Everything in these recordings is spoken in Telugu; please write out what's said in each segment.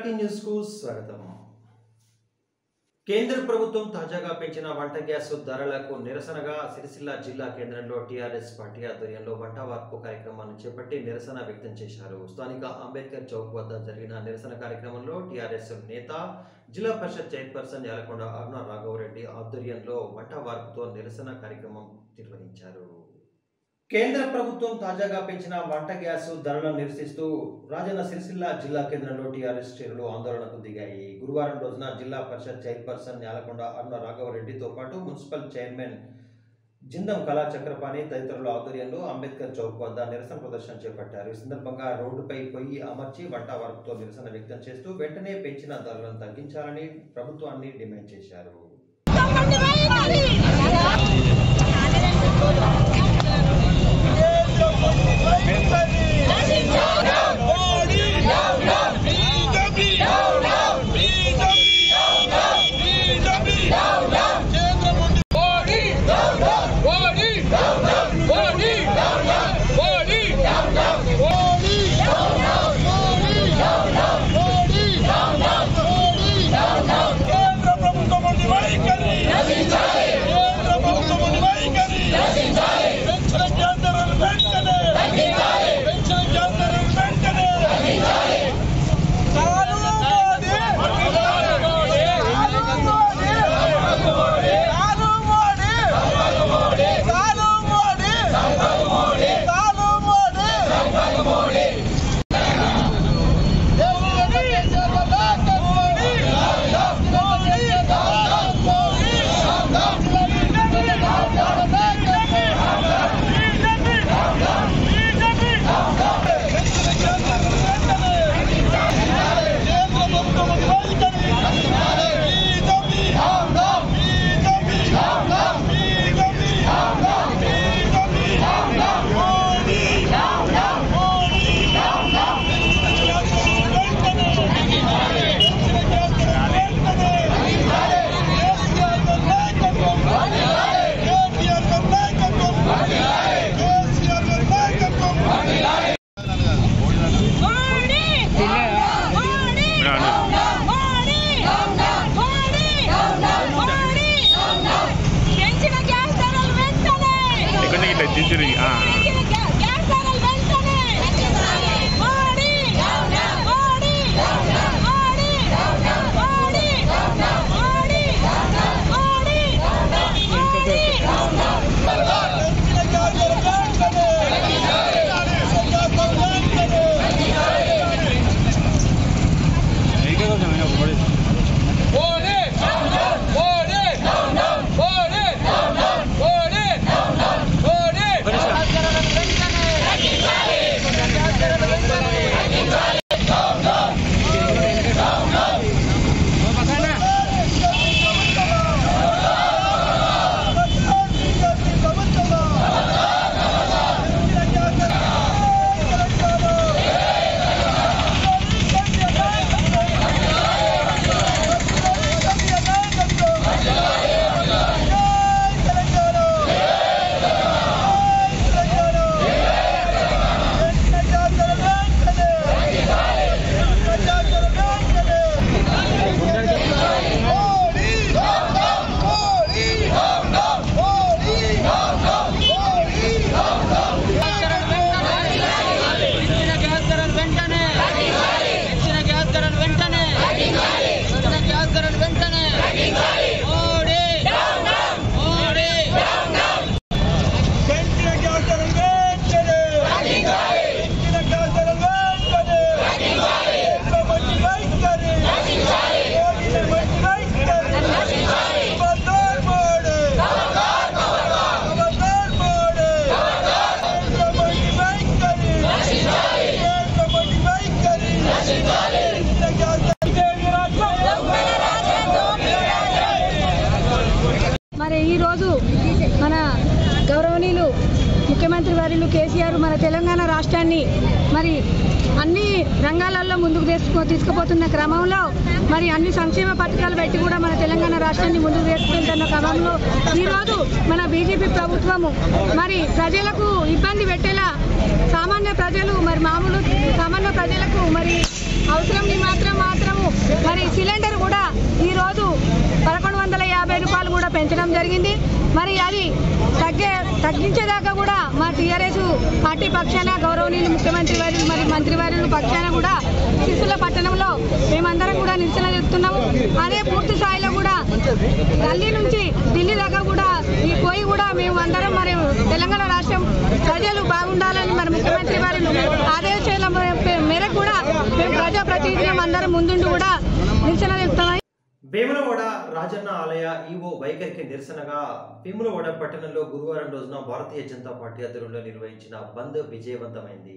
టీఆర్టీ న్యూస్ కు స్వాగతం కేంద్ర ప్రభుత్వం తాజాగా పెంచిన వంట గ్యాస్ ధరలకు నిరసనగా సిరిసిల్ల జిల్లా కేంద్రంలో టీఆర్ఎస్ పార్టీ ఆధ్వర్యంలో వంట వార్పు కార్యక్రమాన్ని చేపట్టి నిరసన వ్యక్తం చేశారు స్థానిక అంబేద్కర్ చౌక్ వద్ద జరిగిన నిరసన కార్యక్రమంలో టీఆర్ఎస్ నేత జిల్లా పరిషత్ చైర్పర్సన్ యాలకొండ అరుణ రాఘవరెడ్డి ఆధ్వర్యంలో వంట వార్పుతో నిరసన కార్యక్రమం నిర్వహించారు కేంద్ర ప్రభుత్వం తాజాగా పెంచిన వంట గ్యాస్ ధరలను నిరసిస్తూ రాజన్న సిరిసిల్ల జిల్లా కేంద్రంలో టీఆర్ఎస్ శ్రేణులు ఆందోళనకు దిగాయి గురువారం రోజున జిల్లా పరిషత్ చైర్పర్సన్ యాలకొండ అరుణ రాఘవరెడ్డితో పాటు మున్సిపల్ చైర్మన్ జిందం కళా చక్రపాణి తదితరుల ఆధ్వర్యంలో అంబేద్కర్ చౌక్ వద్ద నిరసన ప్రదర్శన చేపట్టారు ఈ సందర్భంగా రోడ్డుపై పొయ్యి అమర్చి వంట వార్పుతో నిరసన వ్యక్తం చేస్తూ వెంటనే పెంచిన ధరలను తగ్గించాలని ప్రభుత్వాన్ని డిమాండ్ చేశారు కేంద్ర ప్రభుత్వం వైఖరి కేంద్ర ప్రభుత్వం వైఖరి పెన్షన్ కేంద్రాలు వెంటనే పెన్షన్ కేంద్రాలు వెంటనే చాలు మోదీ చాలు మోదీ చాలు మోదీ చాలు మోదీ చాలు మోదీ పెంచిన గ్యాస్ ధరలు వెంటనే ఎక్కడ ఇట్లా దించుడు ఆ, పెంచిన గ్యా- గ్యాస్ ధరలు వెంటనే మోడీ మోడీ మోడీ మోడీ మోడీ మోడీ పెంచిన గ్యాస్ ధరలు వెంటనే పెంచిన గ్యాస్ ధరలు వెంటనే పెంచిన గ్యాస్ ధరలు వెంటనే మోడీ మోడీ పెంచిన గ్యాస్ ధరలు వెంటనే పెంచిన గ్యాస్ ధరలు వెంటనే కేంద్ర మంత్రి వైఖరి మోడీ మంత్రి వైఖరి ఖబర్దార్ మోడీ ఖబర్దార్ మోడీ కేంద్ర మంత్రి వైఖరి కేంద్ర మంత్రి వైఖరి పెంచిన గ్యాస్ మరి ఈరోజు మన గౌరవనీయులు ముఖ్యమంత్రి వర్యులు కేసీఆర్ మన తెలంగాణ రాష్ట్రాన్ని మరి అన్ని రంగాలలో ముందుకు తీసుకు తీసుకుపోతున్న క్రమంలో మరి అన్ని సంక్షేమ పథకాలు పెట్టి కూడా మన తెలంగాణ రాష్ట్రాన్ని ముందుకు తీసుకెళ్తున్న క్రమంలో ఈరోజు మన బీజేపీ ప్రభుత్వము మరి ప్రజలకు ఇబ్బంది పెట్టేలా సామాన్య ప్రజలు మరి మామూలు సామాన్య ప్రజలకు మరి అవసరం మాత్రం మాత్రము జరిగింది మరి అది తగ్గే తగ్గించేదాకా కూడా మా టీఆర్ఎస్ పార్టీ పక్షాన గౌరవనీయులు ముఖ్యమంత్రి వారు మరి మంత్రి వారు పక్షాన కూడా సిరిసిల్ల పట్టణంలో మేమందరం కూడా నిరసన చెప్తున్నాము అదే పూర్తి స్థాయిలో కూడా ఢిల్లీ నుంచి ఢిల్లీ దాకా కూడా ఈ పోయి కూడా మేము అందరం మరి తెలంగాణ రాష్ట్రం ప్రజలు బాగుండాలని మరి ముఖ్యమంత్రి వారి ఆదేశాల మే- మేరకు కూడా మేము ప్రజాప్రతినిధులం అందరం ముందుండి కూడా నిరసన చెప్తామని వేములవాడ రాజన్న ఆలయ ఈవో వైఖరికి నిరసనగా వేములవాడ పట్టణంలో గురువారం రోజున భారతీయ జనతా పార్టీ ఆధ్వర్యంలో నిర్వహించిన బంద్ విజయవంతమైంది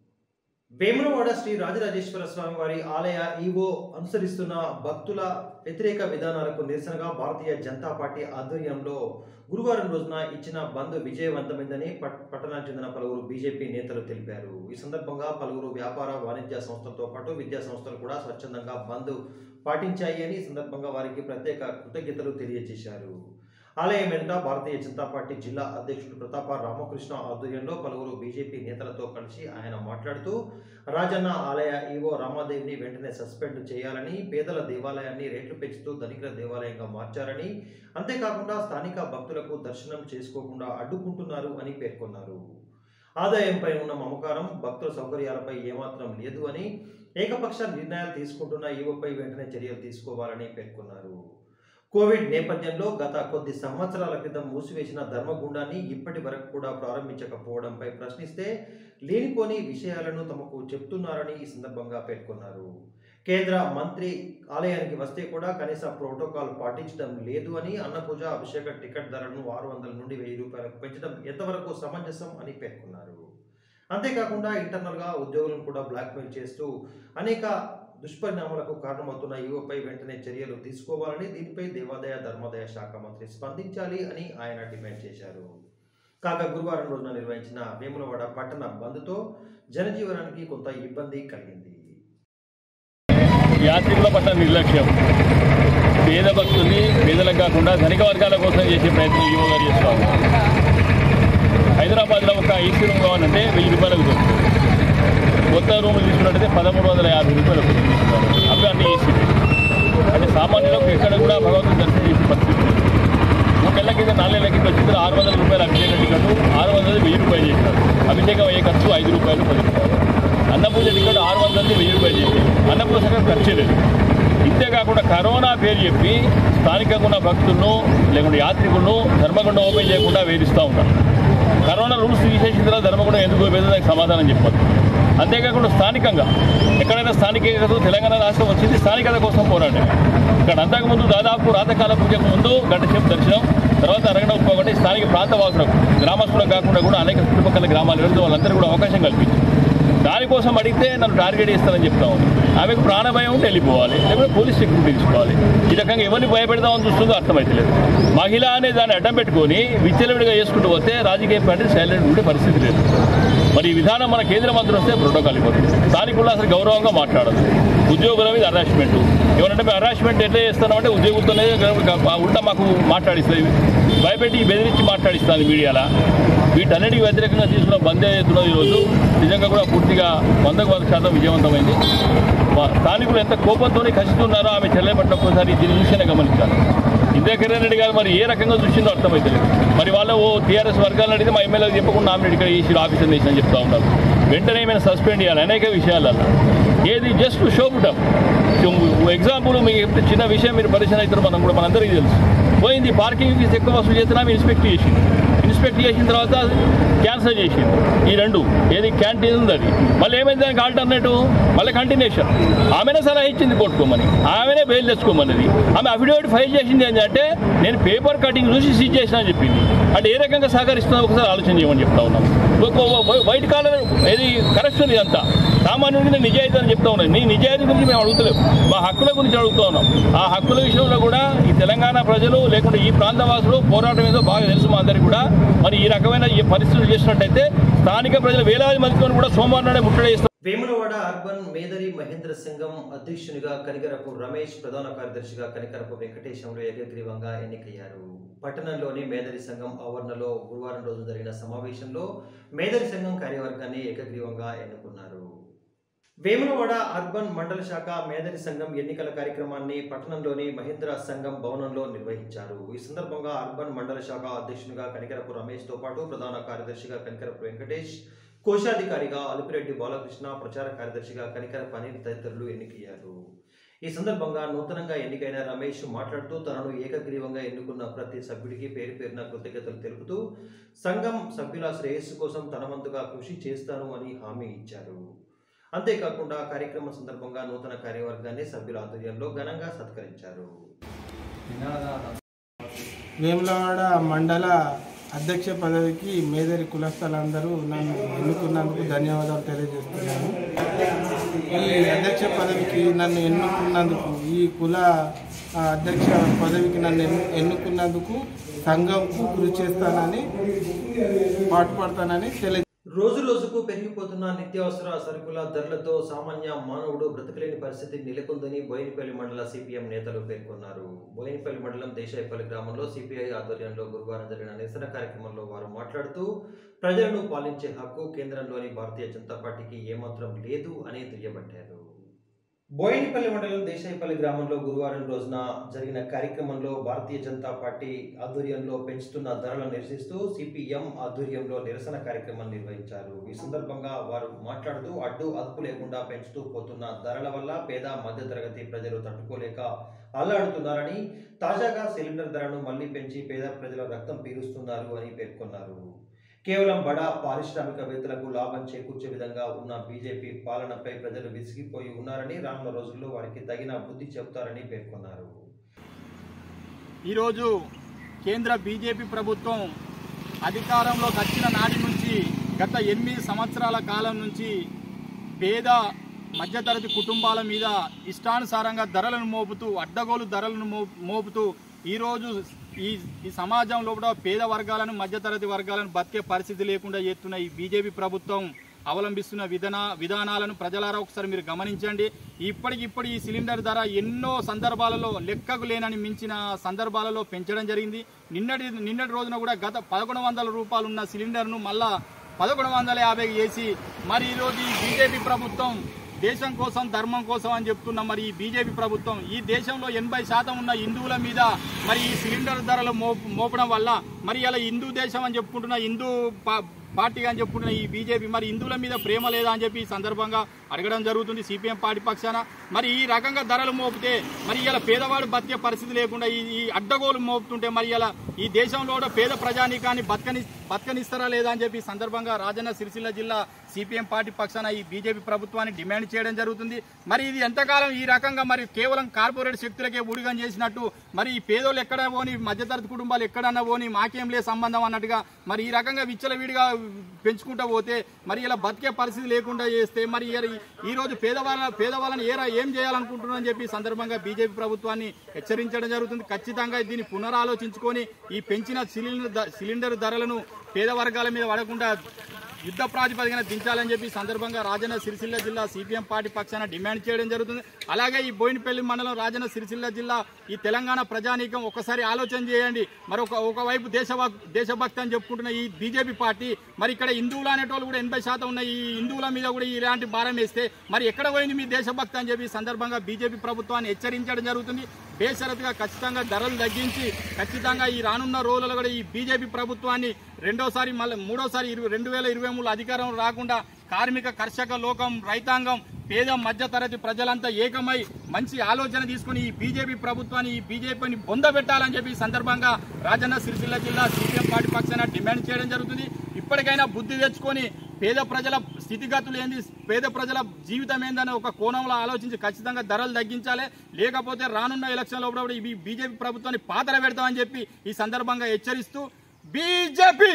వేములవాడ శ్రీ రాజరాజేశ్వర స్వామి వారి ఆలయ ఈవో అనుసరిస్తున్న భక్తుల వ్యతిరేక విధానాలకు నిరసనగా భారతీయ జనతా పార్టీ ఆధ్వర్యంలో గురువారం రోజున ఇచ్చిన బంద్ విజయవంతమైందని పట్- పట్టణానికి చెందిన పలువురు బీజేపీ నేతలు తెలిపారు ఈ సందర్భంగా పలువురు వ్యాపార వాణిజ్య సంస్థలతో పాటు విద్యా సంస్థలు కూడా స్వచ్ఛందంగా బంద్ పాటించాయి అని ఈ సందర్భంగా వారికి ప్రత్యేక కృతజ్ఞతలు తెలియజేశారు ఆలయం వెంట భారతీయ జనతా పార్టీ జిల్లా అధ్యక్షుడు ప్రతాప రామకృష్ణ ఆధ్వర్యంలో పలువురు బీజేపీ నేతలతో కలిసి ఆయన మాట్లాడుతూ రాజన్న ఆలయ ఈవో రామాదేవిని వెంటనే సస్పెండ్ చేయాలని పేదల దేవాలయాన్ని రేట్లు పెంచుతూ ధనికుల దేవాలయంగా మార్చారని అంతేకాకుండా స్థానిక భక్తులకు దర్శనం చేసుకోకుండా అడ్డుకుంటున్నారు అని పేర్కొన్నారు ఆదాయంపై ఉన్న మమకారం భక్తుల సౌకర్యాలపై ఏమాత్రం లేదు అని ఏకపక్ష నిర్ణయాలు తీసుకుంటున్న ఈవోపై వెంటనే చర్యలు తీసుకోవాలని పేర్కొన్నారు కోవిడ్ నేపథ్యంలో గత కొద్ది సంవత్సరాల క్రితం మూసివేసిన ధర్మగుండాన్ని ఇప్పటి వరకు కూడా ప్రారంభించకపోవడంపై ప్రశ్నిస్తే లేనిపోని విషయాలను తమకు చెప్తున్నారని ఈ సందర్భంగా పేర్కొన్నారు కేంద్ర మంత్రి ఆలయానికి వస్తే కూడా కనీస ప్రోటోకాల్ పాటించడం లేదు అని అన్నపూజ అభిషేక టికెట్ ధరను ఆరు వందల నుండి వెయ్యి రూపాయలకు పెంచడం ఎంతవరకు సమంజసం అని పేర్కొన్నారు అంతేకాకుండా ఇంటర్నల్గా ఉద్యోగులను కూడా బ్లాక్మెయిల్ చేస్తూ అనేక దుష్పరిణామాలకు కారణమవుతున్న యువపై వెంటనే చర్యలు తీసుకోవాలని దీనిపై దేవాదాయ ధర్మాదాయ శాఖ మంత్రి స్పందించాలి అని ఆయన డిమాండ్ చేశారు కాగా గురువారం రోజున నిర్వహించిన వేములవాడ పట్టణ బంద్తో జనజీవనానికి కొంత ఇబ్బంది కలిగింది యాత్రికుల పట్ల నిర్లక్ష్యం పేద భక్తుల్ని పేదలకు కాకుండా ధనిక వర్గాల కోసం చేసే ప్రయత్నం యువ గారు చేస్తా ఉన్నారు హైదరాబాద్లో ఒక ఏసీ రూమ్ కావాలంటే వెయ్యి రూపాయలకు దొరుకుతుంది కొత్త రూమ్ తీసుకున్నట్టయితే పదమూడు వందల యాభై రూపాయలకు తీసుకున్నారు అవి అన్ని ఏసీ అంటే సామాన్యులకు ఎక్కడ కూడా భగవంతుని దర్శనం చేసే పరిస్థితి లేదు. మూడేళ్ల కింద నాలుగేళ్ల కింద వచ్చింది ఆరు వందల రూపాయలు అభిషేక టికెట్ ఆరు వందలు వెయ్యి రూపాయలు చేశారు అభిషేకం అయ్యే ఖర్చు ఐదు రూపాయలు పది రూపాయలు అన్నపూజ టికెట్ ఆరు వందలది వెయ్యి రూపాయలు చేశారు అన్నపూజ ఖర్చు లేదు ఇంతేకాకుండా కరోనా పేరు చెప్పి స్థానికంగా ఉన్న భక్తులను లేకుంటే యాత్రికులను ధర్మగుండం ఓపెన్ చేయకుండా వేధిస్తూ ఉంటారు కరోనా రూల్స్ తీసేసిన తర్వాత ధర్మగుండం ఎందుకు వేదో దానికి సమాధానం చెప్పదు అంతేకాకుండా స్థానికంగా ఎక్కడైనా స్థానికత తెలంగాణ రాష్ట్రం వచ్చింది స్థానికత కోసం పోరాటం ఇక్కడ అంతకుముందు దాదాపు రాతకాల పూజకు ముందు గంట సేపు దర్శనం తర్వాత అరగడం ఒకటి స్థానిక ప్రాంతవాసులకు గ్రామస్తులకు కాకుండా కూడా అనేక చుట్టుపక్కల గ్రామాలు వెళ్తూ వాళ్ళందరూ కూడా అవకాశం కల్పించారు దానికోసం అడిగితే నన్ను టార్గెట్ చేస్తానని చెప్తా ఉంది ఆమెకు ప్రాణభయం ఉంటే వెళ్ళిపోవాలి లేకపోతే పోలీస్ సెక్యూరిటీ తీసుకోవాలి ఈ రకంగా ఎవరిని భయపెడదామని చూస్తుందో అర్థమైతలేదు మహిళ అనే దాన్ని అడ్డం పెట్టుకొని విచ్చలవిడిగా చేసుకుంటూ పోతే రాజకీయ పార్టీ సైలెంట్ ఉండే పరిస్థితి లేదు మరి ఈ విధానం మన కేంద్ర మంత్రి వస్తే ప్రోటోకాల్ ఇవ్వదు స్థానికుల్లో అసలు గౌరవంగా మాట్లాడదు ఉద్యోగుల మీద హరాస్మెంట్ ఏమనంటే మేము హరాస్మెంట్ ఎట్లా చేస్తున్నామంటే ఉద్యోగులతోనే ఉల్టా మాకు మాట్లాడిస్తుంది భయపెట్టి బెదిరించి మాట్లాడిస్తుంది మీడియాలో వీటన్నిటికి వ్యతిరేకంగా తీసుకున్న బంద్ ఏదైతుందో ఈరోజు నిజంగా కూడా పూర్తిగా వందకు వంద శాతం విజయవంతమైంది మా- స్థానికులు ఎంత కోపంతో కసిస్తున్నారో ఆమె చెల్లె పట్ల ఒక్కసారి దీని చూసినే గమనించాలి ఇందే కిరణ్ రెడ్డి గారు మరి ఏ రకంగా చూసిందో అర్థమైతలేదు మరి వాళ్ళు ఓ టీఆర్ఎస్ వర్గాలను అడిగితే మా ఎమ్మెల్యే చెప్పకుండా నామినేట్ ఇక్కడ చేసి ఆఫీసర్ చేసి అని చెప్తా ఉన్నారు వెంటనే ఏమైనా సస్పెండ్ చేయాలి అనేక విషయాలలో ఏది జస్ట్ షో పుట్టం ఎగ్జాంపుల్ మీకు చెప్తే చిన్న విషయం మీరు పరిచయం అవుతారు మనం కూడా మనందరికీ తెలుసు పోయింది పార్కింగ్ ఫీజు ఎక్కువ వసూలు చేస్తున్నా ఇన్స్పెక్ట్ చేసింది ఇన్స్పెక్ట్ చేసిన తర్వాత క్యాన్సల్ చేసింది ఈ రెండు ఏది క్యాంటీన్ ఉంది అది మళ్ళీ ఏమైంది దానికి ఆల్టర్నేటివ్ మళ్ళీ కంటిన్యూషన్ ఆమెనే సలహా ఇచ్చింది కొట్టుకోమని ఆమెనే బెయిల్ తెచ్చుకోమన్నది ఆమె అఫిడవిట్ ఫైల్ చేసింది ఏంటంటే నేను పేపర్ కటింగ్ చూసి సీజ్ చేసిన అని చెప్పింది అంటే ఏ రకంగా సహకరిస్తుందో ఒకసారి ఆలోచన చేయమని చెప్తా ఉన్నాం ఒక వైట్ కాలర్ ఏది కరప్షన్ ఇదంతా సామాన్యుడికి నేను నిజాయితీ అని చెప్తా ఉన్నాను నీ నిజాయితీ గురించి మేము అడుగుతలేము మా హక్కుల గురించి అడుగుతా ఉన్నాం ఆ హక్కుల విషయంలో కూడా ఈ తెలంగాణ ప్రజలు లేకుంటే ఈ ప్రాంత వాసులు పోరాటం ఏదో బాగా తెలుసు మా అందరికీ కూడా మరి ఈ రకమైన ఈ పరిస్థితులు చేసినట్టయితే స్థానిక ప్రజలు వేలాది మందితో కూడా సోమవారం నాడే ముట్టడి చేస్తారు వేములవాడ అర్బన్ మేదరి మహేంద్ర సంఘం అధ్యక్షునిగా కనికరపు రమేష్ ప్రధాన కార్యదర్శిగా కనికరపు వెంకటేశంలో ఏకగ్రీవంగా ఎన్నికయ్యారు పట్టణంలోని మేదరి సంఘం ఆవరణలో గురువారం రోజు జరిగిన సమావేశంలో మేదరి సంఘం కార్యవర్గాన్ని ఏకగ్రీవంగా ఎన్నుకున్నారు వేములవాడ అర్బన్ మండల శాఖ మేధరి సంఘం ఎన్నికల కార్యక్రమాన్ని పట్టణంలోని మహేంద్ర సంఘం భవనంలో నిర్వహించారు ఈ సందర్భంగా అర్బన్ మండల శాఖ అధ్యక్షునిగా కనికరపు రమేష్తో పాటు ప్రధాన కార్యదర్శిగా కనికరపు వెంకటేష్ కోశాధికారిగా అలిపిరెడ్డి బాలకృష్ణ ప్రచార కార్యదర్శిగా కనికరపు అనిల్ తదితరులు ఎన్నికయ్యారు ఈ సందర్భంగా నూతనంగా ఎన్నికైన రమేష్ మాట్లాడుతూ తనను ఏకగ్రీవంగా ఎన్నుకున్న ప్రతి సభ్యుడికి పేరు పేరున కృతజ్ఞతలు తెలుపుతూ సంఘం సభ్యుల శ్రేయస్సు కోసం తన వంతుగా కృషి చేస్తాను అని హామీ ఇచ్చారు అంతేకాకుండా కార్యక్రమం సందర్భంగా నూతన కార్యవర్గాన్ని సభ్యుల ఆధ్వర్యంలో ఘనంగా సత్కరించారు వేములవాడ మండల అధ్యక్ష పదవికి మేదరి కులస్థలందరూ నన్ను ఎన్నుకున్నందుకు ధన్యవాదాలు తెలియజేస్తున్నాను ఈ అధ్యక్ష పదవికి నన్ను ఎన్నుకున్నందుకు ఈ కుల ఆ, అధ్యక్ష పదవికి నన్ను ఎన్ను ఎన్నుకున్నందుకు సంఘంకు కృషి చేస్తానని పాటుపడతానని తెలియ రోజు రోజుకు పెరిగిపోతున్న నిత్యావసర సరుకుల ధరలతో సామాన్య మానవుడు బ్రతకలేని పరిస్థితి నెలకొందని బోయినపల్లి మండల సిపిఎం నేతలు పేర్కొన్నారు బోయినపల్లి మండలం దేశాయపల్లి గ్రామంలో సిపిఐ ఆధ్వర్యంలో గురువారం జరిగిన నిరసన కార్యక్రమంలో వారు మాట్లాడుతూ ప్రజలను పాలించే హక్కు కేంద్రంలోని భారతీయ జనతా పార్టీకి ఏమాత్రం లేదు అని దుయ్యబట్టారు బోయినపల్లి మండలం దేశాయపల్లి గ్రామంలో గురువారం రోజున జరిగిన కార్యక్రమంలో భారతీయ జనతా పార్టీ ఆధ్వర్యంలో పెంచుతున్న ధరలను నిరసిస్తూ సిపిఎం ఆధ్వర్యంలో నిరసన కార్యక్రమం నిర్వహించారు ఈ సందర్భంగా వారు మాట్లాడుతూ అడ్డు అదుపు లేకుండా పెంచుతూ పోతున్న ధరల వల్ల పేద మధ్యతరగతి ప్రజలు తట్టుకోలేక అల్లాడుతున్నారని తాజాగా సిలిండర్ ధరను మళ్లీ పెంచి పేద ప్రజల రక్తం పీలుస్తున్నారు అని పేర్కొన్నారు కేవలం బడా పారిశ్రామికవేత్తలకు లాభం చేకూర్చే విధంగా ఉన్న బీజేపీ పాలనపై ప్రజలు విసిగిపోయి ఉన్నారని రానున్న రోజుల్లో వారికి తగిన బుద్ధి చెబుతారని పేర్కొన్నారు ఈరోజు కేంద్ర బీజేపీ ప్రభుత్వం అధికారంలోకి వచ్చిన నాటి నుంచి గత ఎనిమిది సంవత్సరాల కాలం నుంచి పేద మధ్యతరగతి కుటుంబాల మీద ఇష్టానుసారంగా ధరలను మోపుతూ అడ్డగోలు ధరలను మో- మోపుతూ ఈరోజు ఈ ఈ సమాజంలో కూడా పేద వర్గాలను మధ్యతరగతి వర్గాలను బతికే పరిస్థితి లేకుండా చేస్తున్న ఈ బీజేపీ ప్రభుత్వం అవలంబిస్తున్న విధాన విధానాలను ప్రజలారా ఒకసారి మీరు గమనించండి ఇప్పటికిప్పుడు ఈ సిలిండర్ ధర ఎన్నో సందర్భాలలో లెక్కకు లేనని మించిన సందర్భాలలో పెంచడం జరిగింది నిన్నటి నిన్నటి రోజున కూడా గత పదకొండు వందల రూపాయలు ఉన్న సిలిండర్ను మళ్ళా పదకొండు వందల యాభై చేసి మరి ఈరోజు ఈ బీజేపీ ప్రభుత్వం దేశం కోసం ధర్మం కోసం అని చెప్తున్న మరి ఈ బీజేపీ ప్రభుత్వం ఈ దేశంలో ఎనభై శాతం ఉన్న హిందువుల మీద మరి ఈ సిలిండర్ ధరలు మో మోపడం వల్ల మరి ఇలా హిందూ దేశం అని చెప్పుకుంటున్న హిందూ పా- పార్టీ అని చెప్పుకుంటున్న ఈ బీజేపీ మరి హిందువుల మీద ప్రేమ లేదా అని చెప్పి ఈ సందర్భంగా అడగడం జరుగుతుంది సిపిఎం పార్టీ పక్షాన మరి ఈ రకంగా ధరలు మోపితే మరి ఇలా పేదవాడు బతికే పరిస్థితి లేకుండా ఈ ఈ అడ్డగోలు మోపుతుంటే మరి ఇలా ఈ దేశంలో కూడా పేద ప్రజానీకాన్ని బతకని బతకనిస్తారా లేదా అని చెప్పి ఈ సందర్భంగా రాజన్న సిరిసిల్ల జిల్లా సిపిఎం పార్టీ పక్షాన ఈ బీజేపీ ప్రభుత్వాన్ని డిమాండ్ చేయడం జరుగుతుంది మరి ఇది ఎంతకాలం ఈ రకంగా మరి కేవలం కార్పొరేట్ శక్తులకే ఊడిగం చేసినట్టు మరి ఈ పేదోళ్ళు ఎక్కడ పోని మధ్యతరగతి కుటుంబాలు ఎక్కడన్నా పోని మాకేం లే సంబంధం అన్నట్టుగా మరి ఈ రకంగా విచ్చలవిడిగా పెంచుకుంటూ పోతే మరి ఇలా బతికే పరిస్థితి లేకుండా చేస్తే మరి ఈ- ఈ రోజు పేదవాళ్ళ పేదవాళ్ళని ఏ రా- ఏం చేయాలనుకుంటున్నారని చెప్పి ఈ సందర్భంగా బీజేపీ ప్రభుత్వాన్ని హెచ్చరించడం జరుగుతుంది ఖచ్చితంగా దీన్ని పునరాలోచించుకొని ఈ పెంచిన సిలిండర్ ధ- సిలిండర్ ధరలను పేద వర్గాల మీద పడకుండా యుద్ధ ప్రాతిపదికన దించాలని చెప్పి ఈ సందర్భంగా రాజన్న సిరిసిల్ల జిల్లా సిపిఎం పార్టీ పక్షాన డిమాండ్ చేయడం జరుగుతుంది అలాగే ఈ బోయినపల్లి మండలం రాజన్న సిరిసిల్ల జిల్లా ఈ తెలంగాణ ప్రజానీకం ఒకసారి ఆలోచన చేయండి మరి ఒక ఒకవైపు దేశభక్ దేశభక్తి అని చెప్పుకుంటున్న ఈ బీజేపీ పార్టీ మరి ఇక్కడ హిందువులు అనేటోళ్ళు కూడా ఎనభై శాతం ఉన్న ఈ హిందువుల మీద కూడా ఇలాంటి భారం వేస్తే మరి ఎక్కడ పోయింది మీ దేశభక్తి అని చెప్పి ఈ సందర్భంగా బీజేపీ ప్రభుత్వాన్ని హెచ్చరించడం జరుగుతుంది బేషరతుగా ఖచ్చితంగా ధరలు తగ్గించి ఖచ్చితంగా ఈ రానున్న రోజులలో కూడా ఈ బీజేపీ ప్రభుత్వాన్ని రెండోసారి మళ్ళీ మూడోసారి ఇరవై రెండు వేల ఇరవై మూడు అధికారం రాకుండా కార్మిక కర్షక లోకం రైతాంగం పేద మధ్యతరగతి ప్రజలంతా ఏకమై మంచి ఆలోచన తీసుకుని ఈ బీజేపీ ప్రభుత్వాన్ని ఈ బీజేపీని పొందబెట్టాలని చెప్పి ఈ సందర్భంగా రాజన్న సిరిసిల్ల జిల్లా సిపిఎం పార్టీ పక్షాన డిమాండ్ చేయడం జరుగుతుంది ఇప్పటికైనా బుద్ధి తెచ్చుకొని పేద ప్రజల స్థితిగతులు ఏంది పేద ప్రజల జీవితం ఏందని ఒక కోణంలో ఆలోచించి ఖచ్చితంగా ధరలు తగ్గించాలి లేకపోతే రానున్న ఎలక్షన్లో కూడా ఈ బీజేపీ ప్రభుత్వాన్ని పాతర పెడతామని చెప్పి ఈ సందర్భంగా హెచ్చరిస్తూ బీజేపీ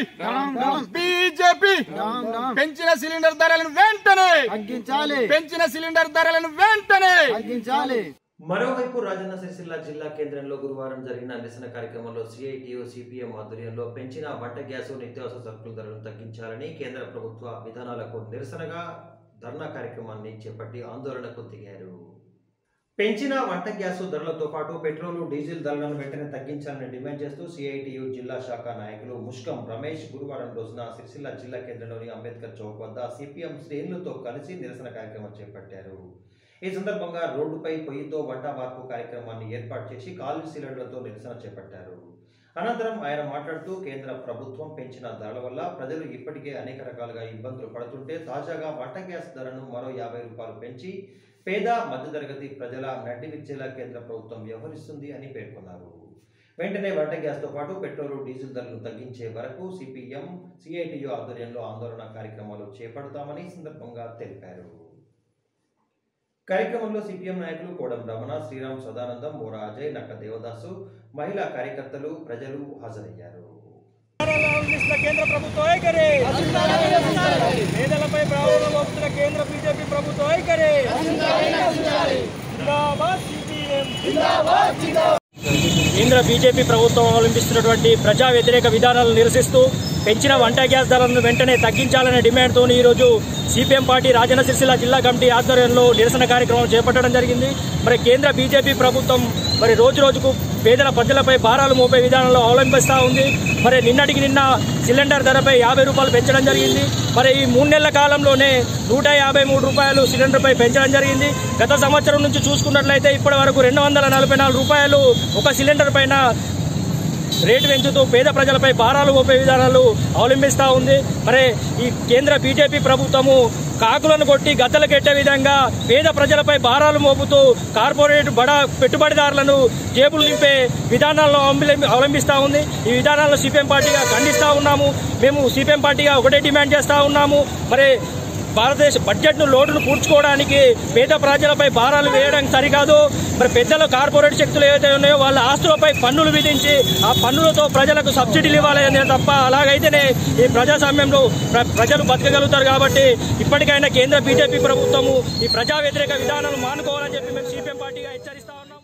బీజేపీ పెంచిన సిలిండర్ ధరలను వెంటనే తగ్గించాలి పెంచిన సిలిండర్ ధరలను వెంటనే తగ్గించాలి మరోవైపు రాజన్న సిరిసిల్ల జిల్లా కేంద్రంలో గురువారం జరిగిన నిరసన కార్యక్రమంలో సిఐటియు సిపిఎం ఆధ్వర్యంలో పెంచిన వంట గ్యాస్ నిత్యావసర సరుకుల ధరలను తగ్గించాలని కేంద్ర ప్రభుత్వ విధానాలకు నిరసనగా ధర్నా కార్యక్రమాన్ని చేపట్టి ఆందోళనకు దిగారు పెంచిన వంట గ్యాస్ ధరలతో పాటు పెట్రోల్ డీజిల్ ధరలను వెంటనే తగ్గించాలని డిమాండ్ చేస్తూ సిఐటియు జిల్లా శాఖ నాయకులు ముష్కం రమేష్ గురువారం రోజున సిరిసిల్ల జిల్లా కేంద్రంలోని అంబేద్కర్ చౌక్ వద్ద సిపిఎం శ్రేణులతో కలిసి నిరసన కార్యక్రమం చేపట్టారు ఈ సందర్భంగా రోడ్డుపై పొయ్యితో వంట వార్పు కార్యక్రమాన్ని ఏర్పాటు చేసి కాలు సిలిండర్లతో నిరసన చేపట్టారు అనంతరం ఆయన మాట్లాడుతూ కేంద్ర ప్రభుత్వం పెంచిన ధరల వల్ల ప్రజలు ఇప్పటికే అనేక రకాలుగా ఇబ్బందులు పడుతుంటే తాజాగా వంట గ్యాస్ ధరను మరో యాభై రూపాయలు పెంచి పేద మధ్యతరగతి ప్రజల నడ్డి విచ్చేలా కేంద్ర ప్రభుత్వం వ్యవహరిస్తుంది అని పేర్కొన్నారు వెంటనే వంట గ్యాస్తో పాటు పెట్రోల్ డీజిల్ ధరలు తగ్గించే వరకు సిపిఎం సిఐటియు ఆధ్వర్యంలో ఆందోళన కార్యక్రమాలు చేపడతామని ఈ సందర్భంగా తెలిపారు కార్యక్రమంలో సిపిఎం నాయకులు కోడం రమణ శ్రీరామ్ సదానందం మోరా అజయ్ నక్క దేవదాసు మహిళా కార్యకర్తలు ప్రజలు హాజరయ్యారు కేంద్ర ప్రభుత్వ వైఖరి పేదలపై ప్రాణాలు మోపుతున్న కేంద్ర బీజేపీ ప్రభుత్వ వైఖరి జిందాబాద్ సిపిఎం కేంద్ర బీజేపీ ప్రభుత్వం అవలంబిస్తున్నటువంటి ప్రజా వ్యతిరేక విధానాలను నిరసిస్తూ పెంచిన వంట గ్యాస్ ధరలను వెంటనే తగ్గించాలనే డిమాండ్తో ఈరోజు సిపిఎం పార్టీ రాజన్న సిరిసిల్ల జిల్లా కమిటీ ఆధ్వర్యంలో నిరసన కార్యక్రమం చేపట్టడం జరిగింది మరి కేంద్ర బీజేపీ ప్రభుత్వం మరి రోజు రోజుకు పేదల ప్రజలపై భారాలు మోపే విధానంలో అవలంబిస్తూ ఉంది మరి నిన్నటికి నిన్న సిలిండర్ ధరపై యాభై రూపాయలు పెంచడం జరిగింది మరి ఈ మూడు నెలల కాలంలోనే నూట యాభై మూడు రూపాయలు సిలిండర్పై పెంచడం జరిగింది గత సంవత్సరం నుంచి చూసుకున్నట్లయితే ఇప్పటి వరకు రెండు వందల నలభై నాలుగు రూపాయలు ఒక సిలిండర్ పైన రేటు పెంచుతూ పేద ప్రజలపై భారాలు మోపే విధానాలు అవలంబిస్తూ ఉంది మరి ఈ కేంద్ర బీజేపీ ప్రభుత్వము కాకులను కొట్టి గద్దలకెట్టే విధంగా పేద ప్రజలపై భారాలు మోపుతూ కార్పొరేట్ బడా పెట్టుబడిదారులను జేబులు నింపే విధానాలను అవలంబి- అవలంబిస్తూ ఉంది ఈ విధానాలను సిపిఎం పార్టీగా ఖండిస్తూ ఉన్నాము మేము సిపిఎం పార్టీగా ఒకటే డిమాండ్ చేస్తూ ఉన్నాము మరి భారతదేశ బడ్జెట్ను లోటును పూడ్చుకోవడానికి పేద ప్రజలపై భారాలు వేయడం సరికాదు మరి పెద్దల కార్పొరేట్ శక్తులు ఏవైతే ఉన్నాయో వాళ్ళ ఆస్తులపై పన్నులు విధించి ఆ పన్నులతో ప్రజలకు సబ్సిడీలు ఇవ్వాలనే తప్ప అలాగైతేనే ఈ ప్రజాస్వామ్యంలో ప్ర- ప్రజలు బతకగలుగుతారు కాబట్టి ఇప్పటికైనా కేంద్ర బీజేపీ ప్రభుత్వము ఈ ప్రజా వ్యతిరేక విధానాలు మానుకోవాలని చెప్పి మేము సిపిఎం పార్టీగా హెచ్చరిస్తా ఉన్నాము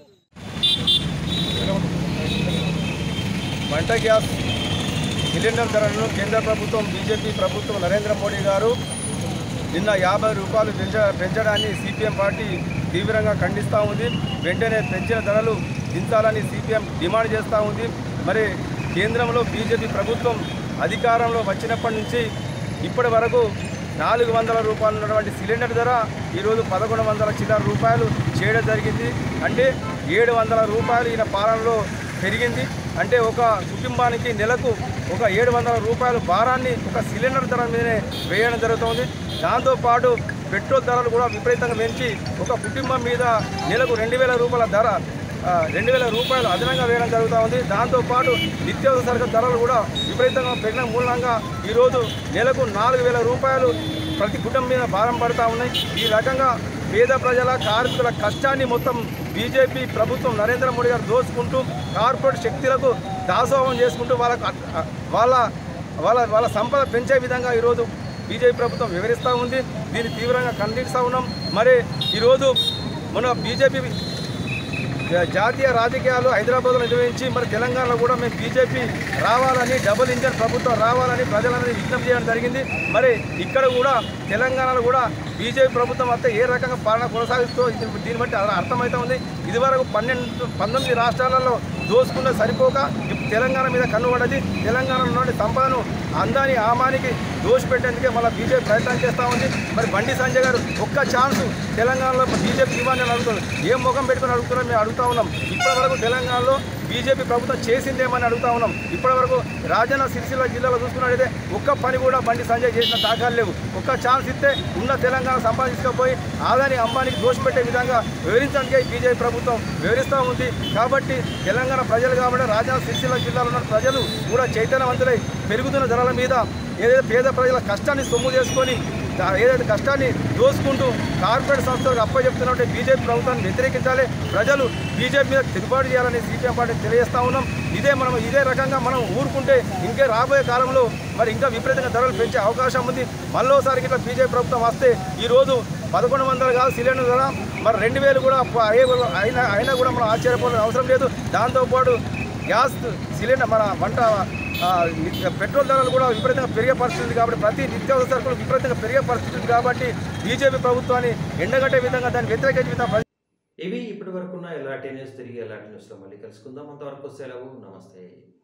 వంట గ్యాస్ సిలిండర్ ధరలను కేంద్ర ప్రభుత్వం బీజేపీ ప్రభుత్వం నరేంద్ర మోడీ గారు నిన్న యాభై రూపాయలు పెంచ పెంచడాన్ని సిపిఎం పార్టీ తీవ్రంగా ఖండిస్తూ ఉంది వెంటనే పెంచిన ధరలు దించాలని సిపిఎం డిమాండ్ చేస్తూ ఉంది మరి కేంద్రంలో బీజేపీ ప్రభుత్వం అధికారంలో వచ్చినప్పటి నుంచి ఇప్పటి వరకు నాలుగు వందల రూపాయలు ఉన్నటువంటి సిలిండర్ ధర ఈరోజు పదకొండు వందల చిల్లర రూపాయలు చేయడం జరిగింది అంటే ఏడు వందల రూపాయలు ఈయన పాలనలో పెరిగింది అంటే ఒక కుటుంబానికి నెలకు ఒక ఏడు వందల రూపాయల భారాన్ని ఒక సిలిండర్ ధర మీదనే వేయడం జరుగుతుంది దాంతోపాటు పెట్రోల్ ధరలు కూడా విపరీతంగా పెంచి ఒక కుటుంబం మీద నెలకు రెండు వేల రూపాయల ధర ఆ, రెండు వేల రూపాయలు అదనంగా వేయడం జరుగుతూ ఉంది దాంతోపాటు నిత్యావసర సరుకు ధరలు కూడా విపరీతంగా పెరిగిన మూలంగా ఈరోజు నెలకు నాలుగు వేల రూపాయలు ప్రతి కుటుంబం మీద భారం పడుతూ ఉన్నాయి ఈ రకంగా పేద ప్రజల కార్మికుల కష్టాన్ని మొత్తం బీజేపీ ప్రభుత్వం నరేంద్ర మోడీ గారు దోచుకుంటూ కార్పొరేట్ శక్తులకు దాసోహం చేసుకుంటూ వాళ్ళకు అ- అ- వాళ్ళ వాళ్ళ వాళ్ళ సంపద పెంచే విధంగా ఈరోజు బీజేపీ ప్రభుత్వం వివరిస్తూ ఉంది దీన్ని తీవ్రంగా ఖండిస్తూ ఉన్నాం మరి ఈరోజు మన బీజేపీ జాతీయ రాజకీయాలు హైదరాబాద్లో నిర్వహించి మరి తెలంగాణలో కూడా మేము బీజేపీ రావాలని డబుల్ ఇంజన్ ప్రభుత్వం రావాలని ప్రజలని విజ్ఞప్తి చేయడం జరిగింది మరి ఇక్కడ కూడా తెలంగాణలో కూడా బీజేపీ ప్రభుత్వం వస్తే ఏ రకంగా పాలన కొనసాగిస్తూ ఇది- దీన్ని బట్టి అర్థ- అర్థమవుతా ఉంది ఇదివరకు పన్నెండు పంతొమ్మిది రాష్ట్రాలలో దోసుకున్న సరిపోక ఇప్పుడు తెలంగాణ మీద కన్నుపడ్డది తెలంగాణలో నుండి సంపదను అందాని ఆమానికి దోషిపెట్టేందుకే మళ్ళీ బీజేపీ ప్రయత్నం చేస్తూ ఉంది మరి బండి సంజయ్ గారు ఒక్క ఛాన్స్ తెలంగాణలో బీజేపీ ఇవ్వాలని అడుగుతున్నారు ఏం ముఖం పెట్టుకుని అడుగుతున్నారో మేము అడుగుతా ఉన్నాం ఇప్పటి వరకు తెలంగాణలో బీజేపీ ప్రభుత్వం చేసిందేమని అడుగుతా ఉన్నాం ఇప్పటి వరకు రాజన్న సిరిసిల్ల జిల్లాలో చూసుకున్నట్టయితే ఒక్క పని కూడా బండి సంజయ్ చేసిన దాఖలు లేవు ఒక్క ఛాన్స్ ఇస్తే ఉన్న తెలంగాణ సంపాదించకపోయి ఆదాని అంబానికి దోషపెట్టే విధంగా వివరించడానికే బీజేపీ ప్రభుత్వం వివరిస్తూ ఉంది కాబట్టి తెలంగాణ ప్రజలు కాబట్టి రాజన్న సిరిసిల్ల జిల్లాలో ఉన్న ప్రజలు కూడా చైతన్యవంతులై పెరుగుతున్న ధరల మీద ఏదైతే పేద ప్రజల కష్టాన్ని సొమ్ము చేసుకొని దా- ఏదైతే కష్టాన్ని దోసుకుంటూ కార్పొరేట్ సంస్థలకు అప్పచెప్తున్నట్టు బీజేపీ ప్రభుత్వాన్ని వ్యతిరేకించాలి ప్రజలు బీజేపీ మీద తిరుగుబాటు చేయాలని సిపిఎం పార్టీ తెలియజేస్తా ఉన్నాం ఇదే మనం ఇదే రకంగా మనం ఊరుకుంటే ఇంకే రాబోయే కాలంలో మరి ఇంకా విపరీతంగా ధరలు పెంచే అవకాశం ఉంది మళ్ళోసారి ఇట్లా బీజేపీ ప్రభుత్వం వస్తే ఈరోజు పదకొండు వందలు కాదు సిలిండర్ ధర మరి రెండు వేలు కూడా ప- అయ్యే- అయినా అయినా కూడా మనం ఆశ్చర్యపోవాల్సిన అవసరం లేదు దాంతోపాటు గ్యాస్ సిలిండర్ మన వంట ఆ, ని- పెట్రోల్ ధరలు కూడా విపరీతంగా పెరిగే పరిస్థితి ఉంది కాబట్టి ప్రతి నిత్యావసర సరుకులు విపరీతంగా పెరిగే పరిస్థితి ఉంది కాబట్టి బీజేపీ ప్రభుత్వాన్ని ఎండగట్టే విధంగా దాన్ని వ్యతిరేకించే విధంగా ఇవి ఇప్పటి వరకున్న ఎలాంటి న్యూస్ తిరిగి ఎలాంటి న్యూస్లో మళ్ళీ కలుసుకుందాం అంతవరకు సెలవు నమస్తే